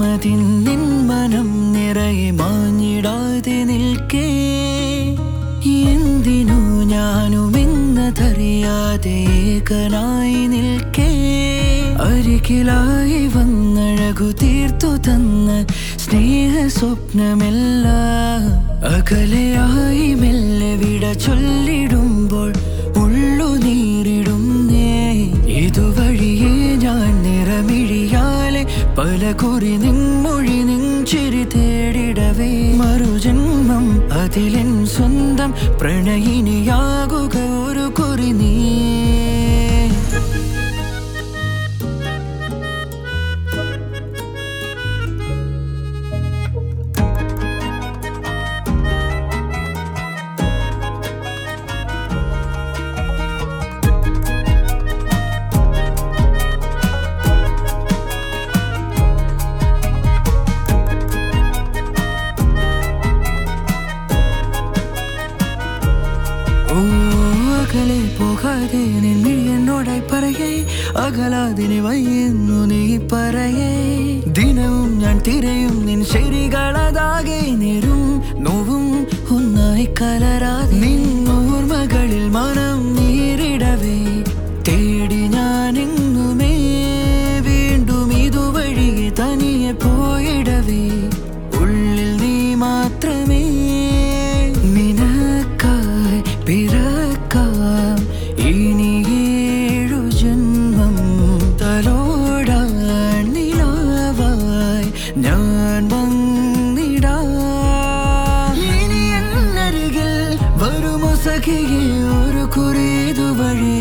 അതിൻ നിൻ മനം നിറയെ മാഞ്ഞിടാതെ നിൽക്കേ എന്തിനു ഞാനും എന്നതറിയാതെ ഏകനായി നിൽക്കേ അരികിലായി വന്നഴകു തീർത്തു തന്ന സ്നേഹ സ്വപ്നമെല്ലാം അകലെയായി മെല്ലെ വിട ചൊല്ലിടുമ്പോൾ ഉള്ളു നീറിടുന്നേ ഇതുവഴിയേ ഞാൻ നിറമിഴിയാലെ പല കുറി നിൻമൊഴി നെഞ്ചിരി തേടിടവേ മറുജന്മം അതിലെൻ സ്വന്തം പ്രണയിനിയാകുക ഒരു കുറി നീ ഓ അകലെ പോകാതെ നിന്നിൽ എന്നോടായി പറയേ അകലാതിനെ വയ്യുന്നു നീ പറയേ ദിനവും ഞാൻ തിരയും നിൻ ശരികളതാകെ നേരും നോവും ഒന്നായി കലരാതെ നിന്നോർമകളിൽ മനം നീരിടവേ തേടി ഞാൻ എങ്ങുമേ വീണ്ടും ഇതുവഴിയെ തനിയെ പോയിടവേ ഉള്ളിൽ നീ മാത്രമേ നിനക്കായി പിറക്കാം ഇനി ഏഴു ജന്മം തലോടാൻ നിലാവായി ഞാൻ വന്നിടാം ഇനി എന്നരികിൽ വരുമോ സഖിയെ ഒരു കുറിതു വഴി